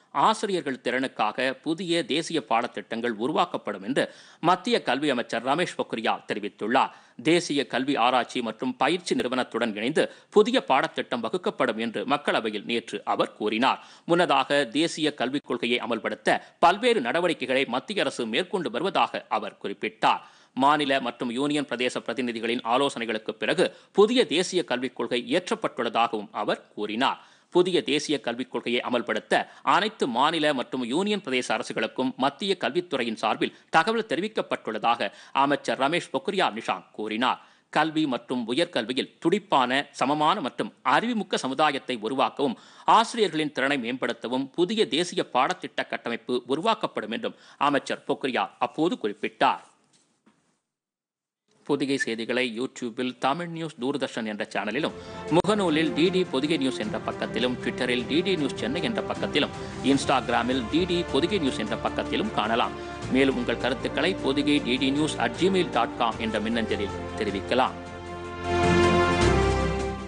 ஆசிரியர்கள் திறனுக்காக புதிய தேசிய பாடத்திட்டங்கள் உருவாக்கப்படும் என்று மத்திய கல்வி அமைச்சர் ரமேஷ் பொக்ரியால் தெரிவித்துள்ளார் தேசிய கல்வி ஆராய்ச்சி மற்றும் பயிற்சி நிறுவனத்துடன் இணைந்து புதிய பாடத்திட்டம் வகுக்கப்படும் என்று மக்களவையில் நேற்று அவர் கூறினார் முன்னதாக தேசிய கல்விக் கொள்கையை அமல்படுத்த பல்வேறு நடவடிக்கைகளை மத்திய அரசு மேற்கொண்டு வருவதாக அவர் குறிப்பிட்டார் மாநில மற்றும் யூனியன் பிரதேச பிரதிநிதிகளின் ஆலோசனைகளுக்கு பிறகு புதிய தேசிய கல்விக் கொள்கை இயற்றப்பட்டுள்ளதாகவும் அவர் கூறினார் புதிய தேசிய கல்விக் கொள்கையை அமல்படுத்த அனைத்து மாநில மற்றும் யூனியன் பிரதேச அரசுகளுக்கும் மத்திய கல்வித்துறையின் சார்பில் தகவல் தெரிவிக்கப்பட்டுள்ளதாக அமைச்சர் ரமேஷ் பொக்ரியால் நிஷாங்க் கூறினார் கல்வி மற்றும் உயர்கல்வியில் துடிப்பான சமமான மற்றும் அறிவுமிக்க சமுதாயத்தை உருவாக்கவும் ஆசிரியர்களின் திறனை மேம்படுத்தவும் புதிய தேசிய பாடத்திட்ட கட்டமைப்பு உருவாக்கப்படும் என்றும் அமைச்சர் பொக்ரியால் அப்போது குறிப்பிட்டார் பொதிகை செய்திகளை யூடியூபில் தமிழ் நியூஸ் தூர்தர்ஷன் என்ற சேனலிலும் முகநூலில் டிடி பொதிகை நியூஸ் என்ற பக்கத்திலும் ட்விட்டரில் டிடி நியூஸ் சென்னை என்ற பக்கத்திலும் இன்ஸ்டாகிராமில் டிடி பொதிகை நியூஸ் என்ற பக்கத்திலும் காணலாம் மேலும் உங்கள் கருத்துக்களை Podhigai DD news at Gmail dot com என்ற மின்னஞ்சலில் தெரிவிக்கலாம்